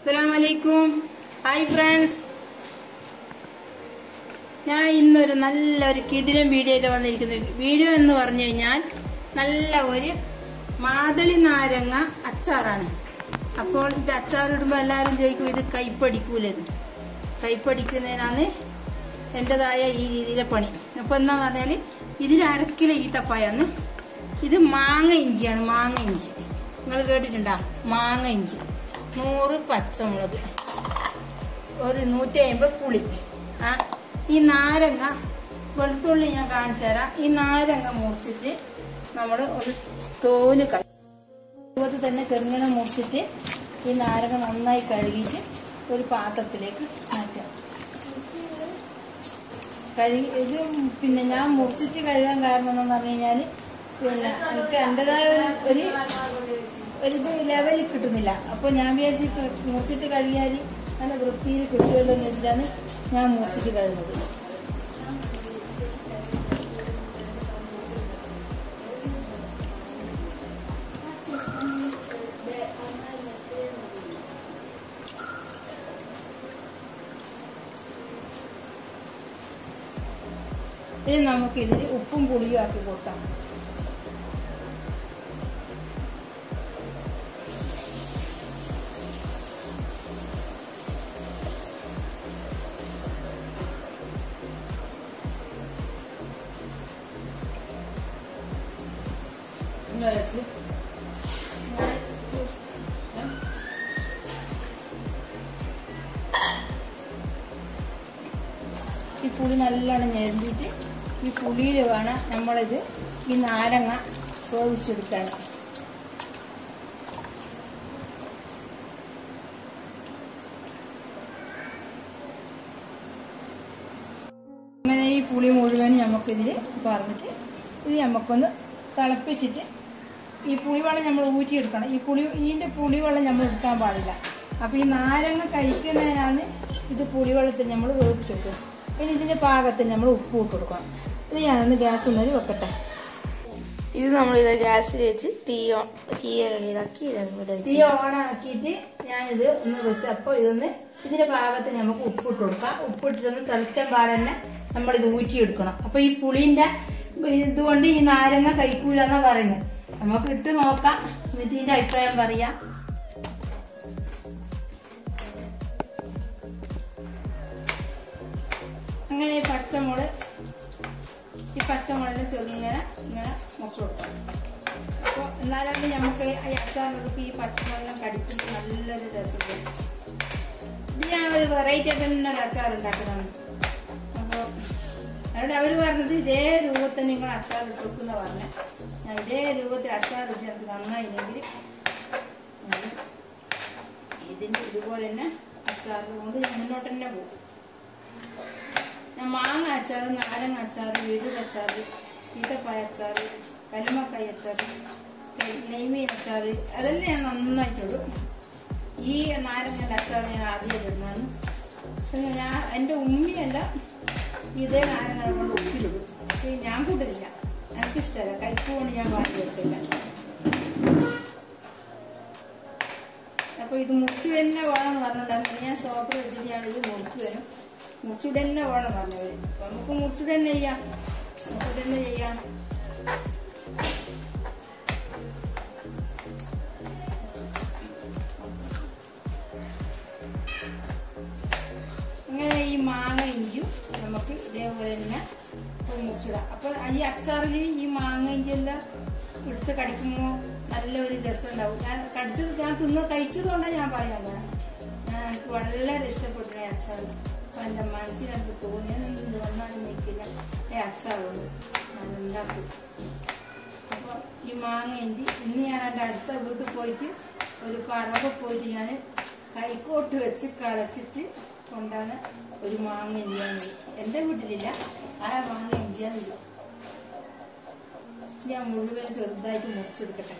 അസ്സലാമലൈക്കും hi friends ഞാൻ ഇന്നൊരു നല്ലൊരു കിടിലം വീഡിയോയിൽ വന്നിരിക്കുന്നത് വീഡിയോ എന്ന് പറഞ്ഞു കഴിഞ്ഞാൽ നല്ല ഒരു മാതളി നാരങ്ങ അച്ചാറാണ് അപ്പോൾ ഇത് അച്ചാറിടുമ്പോൾ എല്ലാവരും ചോദിക്കും ഇത് കൈപ്പടിക്കൂലെന്ന് കൈപ്പടിക്കുന്നതിനാണ് എൻ്റെതായ ഈ രീതിയിലെ പണി അപ്പോൾ എന്താന്ന് പറഞ്ഞാൽ ഇതിൽ അരക്കിലോ ഈത്തപ്പായാണ് ഇത് മാങ്ങ ഇഞ്ചിയാണ് മാങ്ങ ഇഞ്ചി നിങ്ങൾ കേട്ടിട്ടുണ്ടോ മാങ്ങ ഇഞ്ചി നൂറ് പച്ചമുളക് ഒരു നൂറ്റി അമ്പത് പുളി ആ ഈ നാരങ്ങ വെളുത്തുള്ളി ഞാൻ കാണിച്ചു തരാം ഈ നാരങ്ങ മുറിച്ചിട്ട് നമ്മൾ ഒരു തോല് കഴി അതുപോലെ തന്നെ ചെറുങ്ങനെ മുറിച്ചിട്ട് ഈ നാരങ്ങ നന്നായി കഴുകിയിട്ട് ഒരു പാത്രത്തിലേക്ക് മാറ്റാം കഴുകി ഇത് പിന്നെ ഞാൻ മുറിച്ചിട്ട് കഴുകാൻ കാരണം എന്ന് പറഞ്ഞു കഴിഞ്ഞാൽ പിന്നെ എനിക്ക് എൻ്റെതായ ഒരു ഒരു ഒരിത് ലെവലിൽ കിട്ടുന്നില്ല അപ്പോൾ ഞാൻ വിചാരിച്ച് ക- മുറിച്ചിട്ട് കഴുകിയാൽ നല്ല വൃത്തിയിൽ കിട്ടുമല്ലോ എന്ന് വെച്ചിട്ടാണ് ഞാൻ മുറിച്ചിട്ട് കഴുകുന്നത് ഇനി നമുക്കിതിൽ ഉപ്പും പുളിയും ആക്കി കൊടുക്കാം ഈ പുളി നല്ലോണം ഞെരണ്ടിയിട്ട് ഈ പുളിയിൽ വേണം നമ്മളിത് ഈ നാരങ്ങ വേവിച്ചെടുക്കാൻ അങ്ങനെ ഈ പുളി മുഴുവൻ നമുക്കിതിൽ പറഞ്ഞിട്ട് ഇത് നമുക്കൊന്ന് തിളപ്പിച്ചിട്ട് ഈ പുളിവെള്ളം നമ്മൾ ഊറ്റിയെടുക്കണം ഈ പുളി ഇതിൻ്റെ പുളിവെള്ളം നമ്മൾ എടുക്കാൻ പാടില്ല അപ്പോൾ ഈ നാരങ്ങ കഴിക്കുന്നതിനാണ് ഇത് പുളിവെള്ളത്തിൽ നമ്മൾ വേവിച്ചെടുക്കും പിന്നെ ഇതിൻ്റെ പാകത്തിന് നമ്മൾ ഉപ്പ് ഇട്ട് കൊടുക്കണം ഇത് ഞാനൊന്ന് ഗ്യാസ് ഒന്നൊരു വെക്കട്ടെ ഇത് നമ്മളിത് ഗ്യാസിൽ വെച്ച് തീ ഓൺ തീ ഇതാക്കി ഇവിടെ തീ ഓണാക്കിയിട്ട് ഞാനിത് ഒന്ന് വെച്ച് അപ്പോൾ ഇതൊന്ന് ഇതിന്റെ ഭാഗത്ത് നമുക്ക് ഉപ്പിട്ട് കൊടുക്കാം ഉപ്പിട്ടിട്ടൊന്ന് തിളച്ച പാടെ തന്നെ നമ്മളിത് ഊറ്റിയെടുക്കണം അപ്പൊ ഈ പുളിന്റെ ഇതുകൊണ്ട് ഈ നാരങ്ങ കഴിക്കൂല എന്നാ പറയുന്നത് നമുക്ക് ഇട്ട് നോക്കാം എന്നിട്ട് ഇതിന്റെ അഭിപ്രായം പറയാം അങ്ങനെ ഈ പച്ചമുളക് ഈ പച്ചമുളകിന് ചെറുങ്ങനെ ഇങ്ങനെ മുറിച്ചു കൊടുക്കാം അപ്പോൾ എന്നാലും നമുക്ക് ഈ അച്ചാറിനൊക്കെ ഈ പച്ചമുളകം കടിക്കുമ്പോൾ നല്ലൊരു രസമുണ്ട് ഇത് ഞാൻ ഒരു വെറൈറ്റി ആയിട്ട് തന്നെ ഒരു അച്ചാർ ഉണ്ടാക്കുന്നതാണ് അപ്പോൾ അവിടെ അവർ പറഞ്ഞത് ഇതേ രൂപത്തിൽ നിങ്ങൾ അച്ചാർ ഇട്ടുവെക്കുന്ന പറഞ്ഞ ഞാൻ ഇതേ രൂപത്തിൽ അച്ചാർ ഇട്ട് എനിക്ക് നന്നായില്ലെങ്കിൽ ഞാൻ ഇതിൻ്റെ ഇതുപോലെ തന്നെ അച്ചാറിൽ കൊണ്ട് ഞാൻ മുന്നോട്ട് തന്നെ പോകും ഞാൻ മാങ്ങ അച്ചാർ നാരങ്ങ അച്ചാർ എഴുത അച്ചാർ ഈത്തപ്പായ അച്ചാർ കല്ലുമക്കായ അച്ചാർ നെയ്മീൻ അച്ചാർ അതെല്ലാം ഞാൻ നന്നായിട്ടുള്ളൂ ഈ നാരങ്ങയുടെ അച്ചാർ ഞാൻ ആദ്യം ഇടുന്നതാണ് പക്ഷെ ഞാൻ എൻ്റെ ഉമ്മിയല്ല ഇതേ നാരങ്ങ കൊണ്ട് ഉപ്പിലിടും പക്ഷേ ഞാൻ കൂട്ടില്ല എനിക്കിഷ്ടമല്ല കയ്പ് കൊണ്ട് ഞാൻ മാറ്റി കൊടുക്കില്ല അപ്പോൾ ഇത് മുറിച്ച് തന്നെ വേണമെന്ന് പറഞ്ഞിട്ടുണ്ടായിരുന്നു ഞാൻ സ്റ്റോപ്പിൽ വെച്ചിട്ട് ഞാൻ ഇത് മുറിച്ച് വരും മുറിച്ചിട്ട് തന്നെ വേണം പറഞ്ഞവർ അപ്പോൾ നമുക്ക് മുറിച്ചിട്ട് തന്നെ ചെയ്യാം മുറിച്ചിട്ട് തന്നെ ചെയ്യാം ഇങ്ങനെ ഈ മാങ്ങ ഇഞ്ചും നമുക്ക് ഇതേപോലെ തന്നെ മുറിച്ചിടാം അപ്പോൾ ഈ അച്ചാറിൽ ഈ മാങ്ങ ഇഞ്ചെല്ലാം എടുത്ത് കടിക്കുമ്പോൾ നല്ലൊരു രസം ഉണ്ടാവും ഞാൻ കടിച്ചത് ഞാൻ തിന്ന് കഴിച്ചതുകൊണ്ടാണ് ഞാൻ പറയാൻ കാരണം ഞാൻ എനിക്ക് വളരെ ഇഷ്ടപ്പെട്ടു ഈ അച്ചാർ അപ്പോൾ എൻ്റെ മനസ്സിൽ എനിക്ക് തോന്നിയത് വന്നാലും നിൽക്കില്ല ഈ അച്ചാറുണ്ട് ഞാൻ ഉണ്ടാക്കും അപ്പോൾ ഈ മാങ്ങ ഇഞ്ചി ഇന്ന് ഞാൻ എൻ്റെ അടുത്ത വീട്ടിൽ പോയിട്ട് ഒരു പറമ്പ് പോയിട്ട് ഞാൻ കൈക്കോട്ട് വെച്ച് കളച്ചിട്ട് കൊണ്ടാണ് ഒരു മാങ്ങ ഇഞ്ചിയാണ് എൻ്റെ വീട്ടിലില്ല ആ മാങ്ങ ഇഞ്ചിയാണില്ല ഞാൻ മുഴുവൻ ചെറുതായിട്ട് മുറിച്ചെടുക്കട്ടെ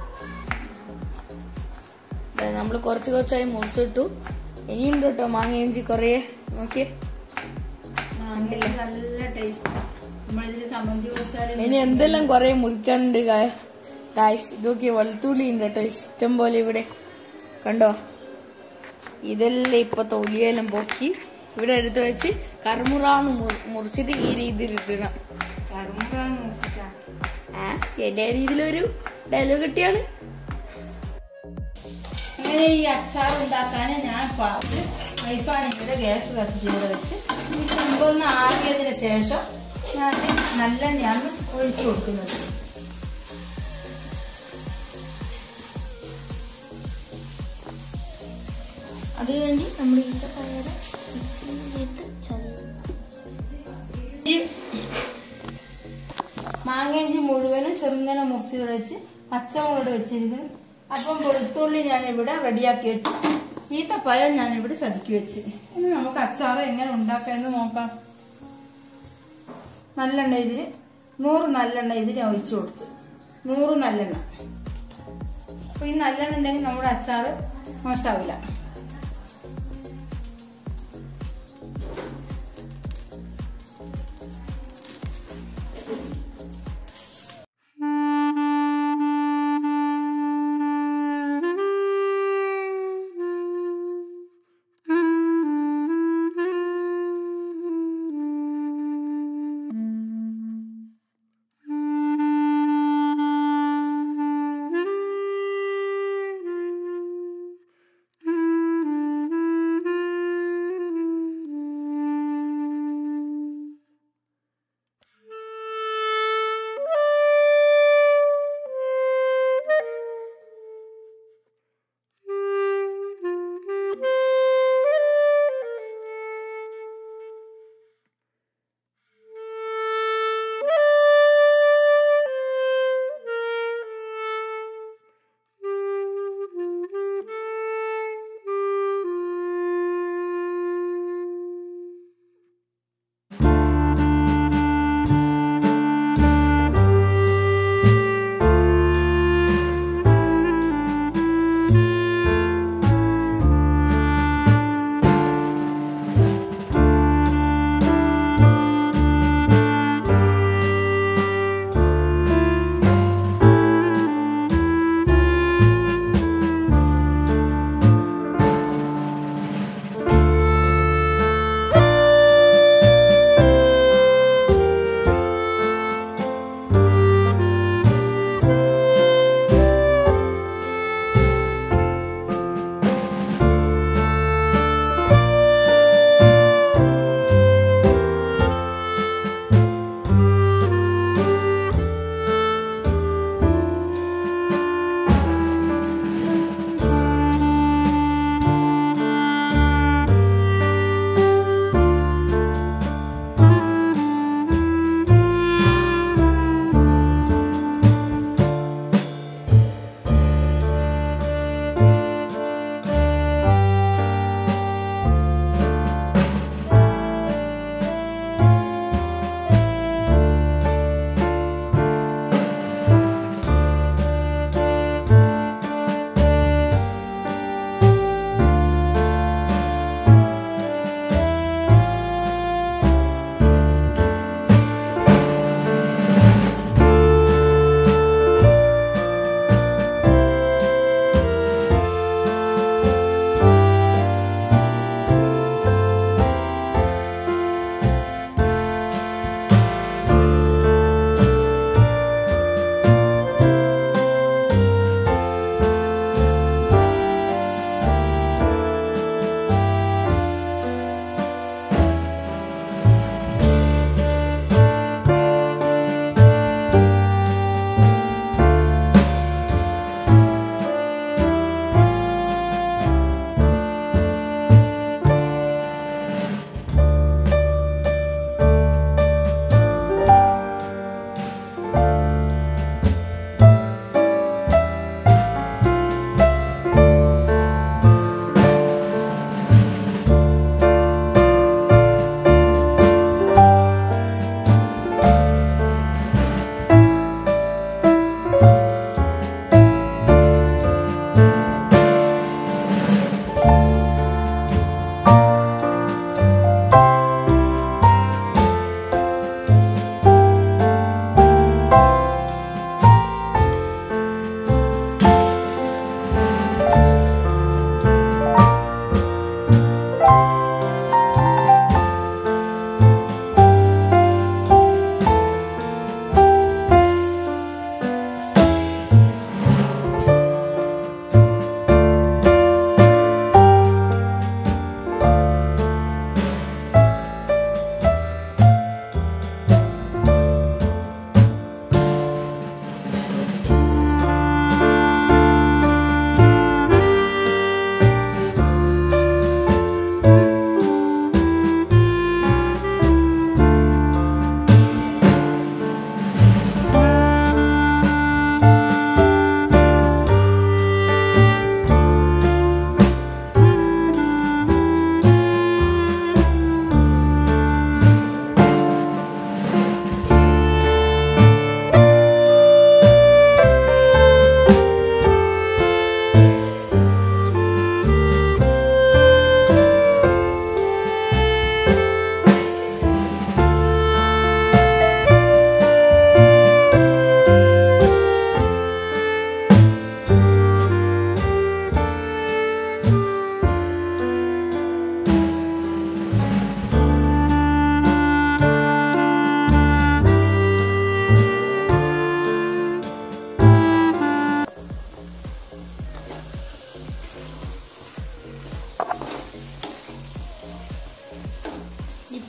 നമ്മൾ കുറച്ച് കുറച്ചായി മുറിച്ചിട്ടു ഇനിയുണ്ട് കേട്ടോ മാങ്ങ ഇഞ്ചി കുറേ നോക്കിയേ മാങ്ങ നല്ല ടേസ്റ്റ് നമ്മളിതിൽ സംബന്ധി വെച്ചാൽ ഇനി എന്തെല്ലാം കുറേ മുറിക്കാനുണ്ട് ഗായ്സ് ഇതൊക്കെ വെളുത്തുള്ളി ഉണ്ട് കേട്ടോ ഇഷ്ടം പോലെ ഇവിടെ കണ്ടോ ഇതെല്ലാം ഇപ്പൊ തൊലിയെല്ലാം പൊക്കി ഇവിടെ എടുത്ത് വെച്ച് കർമുറാന്ന് മുറി- മുറിച്ചിട്ട് ഈ രീതിയിൽ ഇടണം കറുമ്പാന്ന് വെച്ചിട്ടാ ആ എന്റെ രീതിയിലൊരു ഡയലോഗ് കിട്ടിയാണ് അങ്ങനെ ഈ അച്ചാർ ഉണ്ടാക്കാൻ ഞാൻ വൈഫാണിയുടെ ഗ്യാസ് കത്തിച്ച് ഇവിടെ വെച്ച് ഈ സംഭവം ആറിയതിന് ശേഷം ഞാൻ നല്ലെണ്ണയാണ് ഒഴിച്ചു കൊടുക്കുന്നത് അത് വേണ്ടി നമ്മൾ ഈത്തപ്പഴയുടെ മിക്സിയിലിട്ട് ചതയും ഈ മാങ്ങേഞ്ചി മുഴുവനും ചെറുങ്ങനെ മുറിച്ച് ഇവിടെ വെച്ച് പച്ചമുളക് വെച്ചിരിക്കുന്നു അപ്പം വെളുത്തുള്ളി ഞാൻ ഇവിടെ റെഡിയാക്കി വെച്ച് ഈത്തപ്പഴം ഞാൻ ഇവിടെ ചതുക്കി വെച്ച് ഇനി നമുക്ക് അച്ചാർ എങ്ങനെ ഉണ്ടാക്കാമെന്ന് നോക്കാം നല്ലെണ്ണ ഇതിൽ നൂറ് നല്ലെണ്ണ ഇതിൽ ഒഴിച്ചു കൊടുത്ത് നൂറ് നല്ലെണ്ണ അപ്പോൾ ഈ നല്ലെണ്ണ ഉണ്ടെങ്കിൽ നമ്മുടെ അച്ചാർ മോശമാവില്ല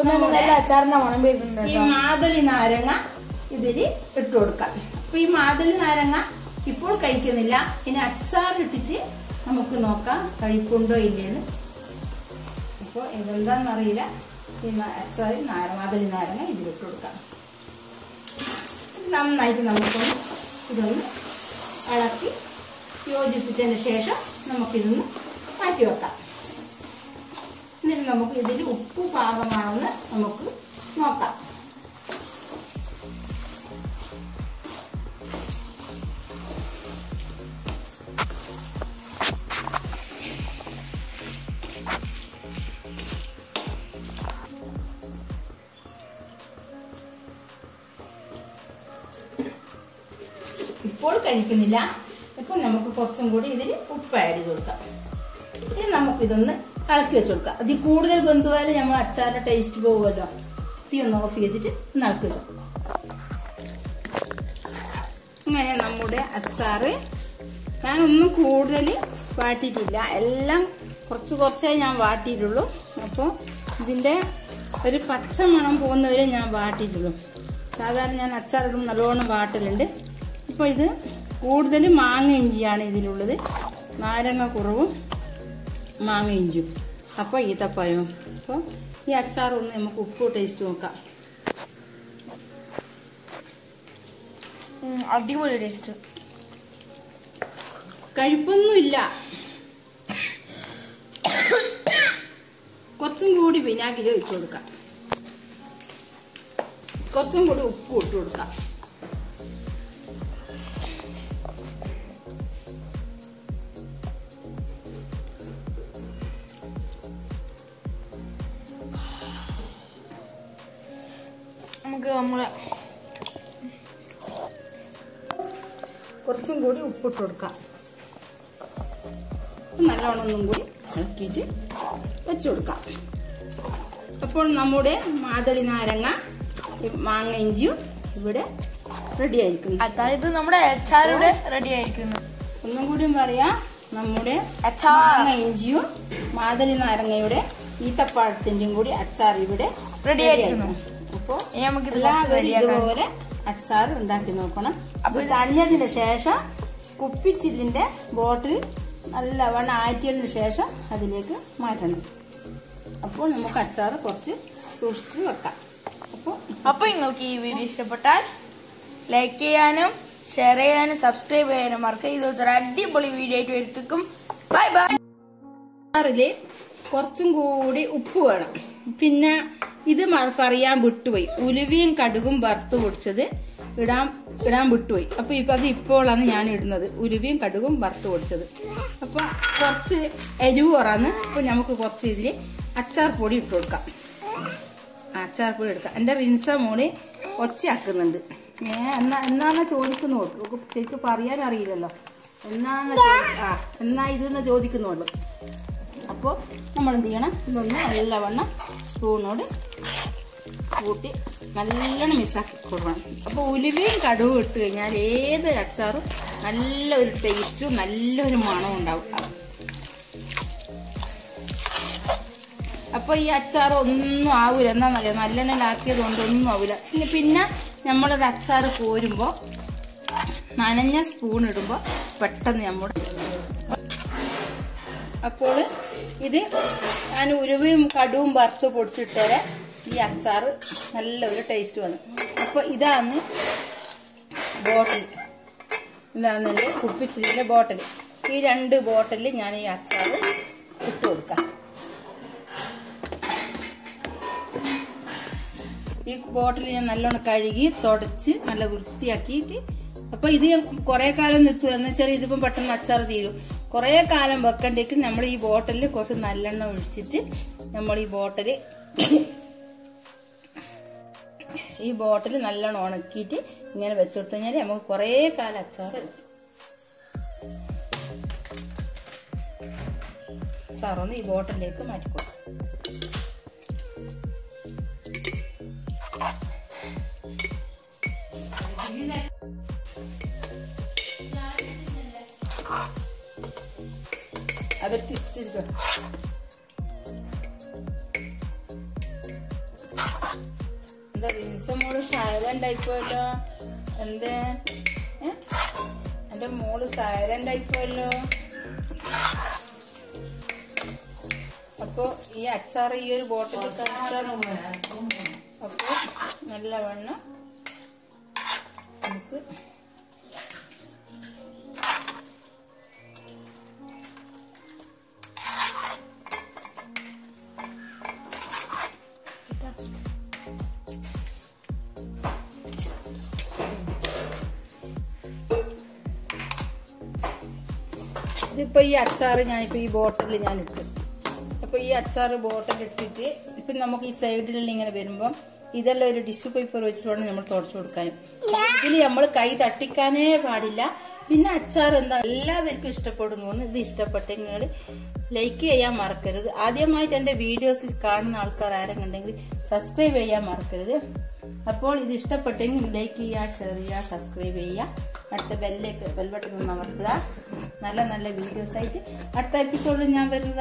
ഇപ്പൊ തന്നെ നല്ല അച്ചാറിന്റെ മണം വരുന്നുണ്ട് ഈ കേട്ടോ മാതളി നാരങ്ങ ഇതിൽ ഇട്ട് കൊടുക്കാം അപ്പൊ ഈ മാതളി നാരങ്ങ ഇപ്പോൾ കഴിക്കുന്നില്ല ഇനി അച്ചാർ ഇട്ടിട്ട് നമുക്ക് നോക്കാം കഴിക്കുണ്ടോ ഇല്ലേന്ന് അപ്പോൾ ഇതെന്താണെന്നറിയില്ല ഈ നാ- അച്ചാർ നാര മാതളി നാരങ്ങ ഇതിലിട്ട് കൊടുക്കാം നന്നായിട്ട് നമുക്കൊന്ന് ഇതൊന്ന് ഇളക്കി യോജിപ്പിച്ചതിന് ശേഷം നമുക്കിതൊന്ന് മാറ്റി വെക്കാം എന്നിട്ട് നമുക്ക് ഇതിൽ ഉപ്പ് പാകമാണെന്ന് നമുക്ക് നോക്കാം ഇപ്പോൾ കഴിക്കുന്നില്ല ഇപ്പോൾ നമുക്ക് കുറച്ചും കൂടി ഇതിൽ ഉപ്പ് ആഡ് ചെയ്ത് കൊടുക്കാം ഇനി നമുക്കിതൊന്ന് ഇളക്കി വെച്ച് കൊടുക്കാം അതിൽ കൂടുതൽ ബന്ധുവായാലും നമ്മൾ അച്ചാറിന്റെ ടേസ്റ്റ് പോകുമല്ലോ തീ ഒന്ന് ഓഫ് ചെയ്തിട്ട് ഒന്ന് ഇളക്കി വെച്ചു ഇങ്ങനെ നമ്മുടെ അച്ചാറ് ഞാനൊന്നും കൂടുതൽ വാട്ടിയിട്ടില്ല എല്ലാം കുറച്ച് കുറച്ചേ ഞാൻ വാട്ടിയിട്ടുള്ളൂ അപ്പോൾ ഇതിൻ്റെ ഒരു പച്ച മണം പോകുന്നവരെ ഞാൻ വാട്ടിയിട്ടുള്ളൂ സാധാരണ ഞാൻ അച്ചാറിടും നല്ലോണം വാട്ടലുണ്ട് അപ്പോൾ ഇത് കൂടുതൽ മാങ്ങ ഇഞ്ചിയാണ് ഇതിലുള്ളത് നാരങ്ങ കുറവും മാങ്ങ ഇഞ്ചും അപ്പോൾ ഈത്തപ്പഴവും അപ്പോൾ ഈ അച്ചാറൊന്ന് നമുക്ക് ഉപ്പ് ടേസ്റ്റ് നോക്കാം ഉം, അടിപൊളി ടേസ്റ്റ് കഴിപ്പൊന്നുമില്ല കുറച്ചും കൂടി വിനാഗിരി ഒഴിച്ചു കൊടുക്കാം കുറച്ചും കൂടി ഉപ്പ് ഇട്ട് കൊടുക്കാം നമുക്ക് നമ്മളെ കുറച്ചും കൂടി ഉപ്പിട്ട് കൊടുക്കാം നല്ലോണം ഒന്നും കൂടി ഇളക്കിയിട്ട് വെച്ചു കൊടുക്കാം അപ്പോൾ നമ്മുടെ മാതളി നാരങ്ങ ഈ മാങ്ങ ഇഞ്ചിയും ഇവിടെ റെഡി ആയിരിക്കുന്നു അതായത് നമ്മുടെ അച്ചാറിവിടെ റെഡി ആയിരിക്കുന്നു ഒന്നും കൂടിയും പറയാം നമ്മുടെ അച്ചാർ. മാങ്ങ ഇഞ്ചിയും മാതളി നാരങ്ങയുടെ ഈത്തപ്പഴത്തിന്റെയും കൂടി അച്ചാർ ഇവിടെ Ready ആയിരിക്കുന്നു. അപ്പോൾ ഇനി നമുക്കിത് കുറച്ച് എല്ലാവരും റെഡിയാക്കാം ഇതുപോലെ അച്ചാർ ഉണ്ടാക്കി നോക്കണം അപ്പൊ തണിഞ്ഞതിന് ശേഷം കുപ്പിച്ചില്ലിന്റെ ബോട്ടിൽ നല്ലവണ്ണം ആറ്റിയതിന് ശേഷം അതിലേക്ക് മാറ്റണം അപ്പോൾ നമുക്ക് അച്ചാർ കുറച്ച് സൂക്ഷിച്ച് വെക്കാം അപ്പോൾ അപ്പൊ നിങ്ങൾക്ക് ഈ വീഡിയോ ഇഷ്ടപ്പെട്ടാൽ ലൈക്ക് ചെയ്യാനും ഷെയർ ചെയ്യാനും സബ്സ്ക്രൈബ് ചെയ്യാനും മറക്കുക ഇതൊരു അടിപൊളി വീഡിയോ ആയിട്ട് വരുത്തിക്കും ബൈ ബൈ അച്ചാറില് കുറച്ചും കൂടി ഉപ്പ് വേണം പിന്നെ ഇത് മ- പറയാൻ വിട്ടുപോയി ഉലുവയും കടുകും വറുത്ത് പൊടിച്ചത് ഇടാൻ ഇടാൻ വിട്ടുപോയി അപ്പൊ ഇപ്പൊ അത് ഇപ്പോഴാണ് ഞാൻ ഇടുന്നത് ഉലുവയും കടുകും വറുത്ത് പൊടിച്ചത് അപ്പൊ കുറച്ച് എരിവ് കുറന്ന് അപ്പൊ നമുക്ക് കുറച്ച് ഇതില് അച്ചാർ പൊടി ഇട്ട് കൊടുക്കാം ആ, അച്ചാർ പൊടി എടുക്കാം എന്റെ റിൻസ മോള് ഒച്ചയാക്കുന്നുണ്ട് ഏ എന്നാ എന്നാണ് ചോദിക്കുന്നു ഓൾക്ക് ശരിക്കും പറയാൻ അറിയില്ലല്ലോ എന്നാണ് ചോദി- ആ എന്നാ ഇതെന്ന് ചോദിക്കുന്നുള്ളൂ അപ്പോൾ നമ്മൾ എന്ത് ചെയ്യണം ഇതൊന്ന് നല്ലവണ്ണം സ്പൂണോട് കൂട്ടി നല്ലോണം മിസ്സാക്കി കൊടുക്കണം അപ്പോൾ ഉലുവയും കടുവും ഇട്ട് കഴിഞ്ഞാൽ ഏതൊരു അച്ചാറും നല്ലൊരു ടേസ്റ്റും നല്ലൊരു മണവും ഉണ്ടാവും അപ്പോൾ ഈ അച്ചാർ ഒന്നും ആവില്ല എന്താണെന്നറിയാം നല്ലെണ്ണയിലാക്കിയത് കൊണ്ട് ഒന്നും ആവില്ല പിന്നെ പിന്നെ നമ്മളൊരു അച്ചാർ കോരുമ്പോൾ നനഞ്ഞ സ്പൂൺ ഇടുമ്പോൾ പെട്ടെന്ന് നമ്മൾ അപ്പോൾ ഇത് ഞാൻ ഉരുവയും കടുവും വറുത്ത് പൊടിച്ചിട്ടേരെ ഈ അച്ചാർ നല്ലൊരു ടേസ്റ്റുമാണ് അപ്പോൾ ഇതാണ് ബോട്ടിൽ ഇതാണ് എൻ്റെ കുപ്പിച്ചിരിയുടെ ബോട്ടിൽ ഈ രണ്ട് ബോട്ടിൽ ഞാൻ ഈ അച്ചാർ ഇട്ട് കൊടുക്കാം ഈ ബോട്ടിൽ ഞാൻ നല്ലോണം കഴുകി തുടച്ച് നല്ല വൃത്തിയാക്കിയിട്ട് അപ്പൊ ഇത് കുറെ കാലം നിൽക്കും എന്ന് വെച്ചാൽ ഇതിപ്പം പെട്ടെന്ന് അച്ചാർ തീരും കുറെ കാലം വെക്കണ്ടേക്ക് നമ്മൾ ഈ ബോട്ടിലിൽ കുറച്ച് നല്ലെണ്ണ ഒഴിച്ചിട്ട് നമ്മൾ ഈ ബോട്ടില് ഈ ബോട്ടിൽ നല്ലോണം ഉണക്കിയിട്ട് ഇങ്ങനെ വെച്ചുകൊടുത്തു കഴിഞ്ഞാൽ നമുക്ക് കുറെ കാലം അച്ചാർ എത്തും അച്ചാറൊന്ന് ഈ ബോട്ടിലേക്ക് മാറ്റി കൊടുക്കാം അവർക്ക് ഇച്ചിരി എന്താ റിൻസ മോള് സൈലന്റ് ആയിപ്പോയല്ലോ എന്തേ ഏ? എന്റെ മോള് സൈലന്റ് ആയിപ്പോയല്ലോ അപ്പൊ ഈ അച്ചാർ ഈ ഒരു ബോട്ടിൽ കഴിച്ചാണ് അപ്പൊ നല്ലവണ്ണം നമുക്ക് ഇതിപ്പോ ഈ അച്ചാർ ഞാനിപ്പോ ഈ ബോട്ടിൽ ഞാൻ ഇട്ടു അപ്പൊ ഈ അച്ചാർ ബോട്ടിൽ ഇട്ടിട്ട് ഇപ്പൊ നമുക്ക് ഈ സൈഡിലെല്ലാം ഇങ്ങനെ വരുമ്പം ഇതെല്ലാം ഒരു ടിഷ്യൂ പേപ്പർ വെച്ചിട്ട് വേണം നമ്മൾ തുടച്ചു കൊടുക്കാനും ഇതിൽ നമ്മൾ കൈ തട്ടിക്കാനേ പാടില്ല പിന്നെ അച്ചാർ എന്താ എല്ലാവർക്കും ഇഷ്ടപ്പെടുന്നു ഇത് ഇഷ്ടപ്പെട്ടെങ്കിൽ ലൈക്ക് ചെയ്യാൻ മറക്കരുത് ആദ്യമായിട്ട് എൻ്റെ വീഡിയോസ് കാണുന്ന ആൾക്കാർ ആരെങ്കിലും ഉണ്ടെങ്കിൽ സബ്സ്ക്രൈബ് ചെയ്യാൻ മറക്കരുത് അപ്പോൾ ഇത് ഇഷ്ടപ്പെട്ടെങ്കിൽ ലൈക്ക് ചെയ്യുക ഷെയർ ചെയ്യുക സബ്സ്ക്രൈബ് ചെയ്യുക അടുത്ത ബെല്ലേക്ക് ബെൽബട്ടൺ ഒന്ന് അമർത്തുക നല്ല നല്ല വീഡിയോസ് ആയിട്ട് അടുത്ത എപ്പിസോഡിൽ ഞാൻ വരുന്നത്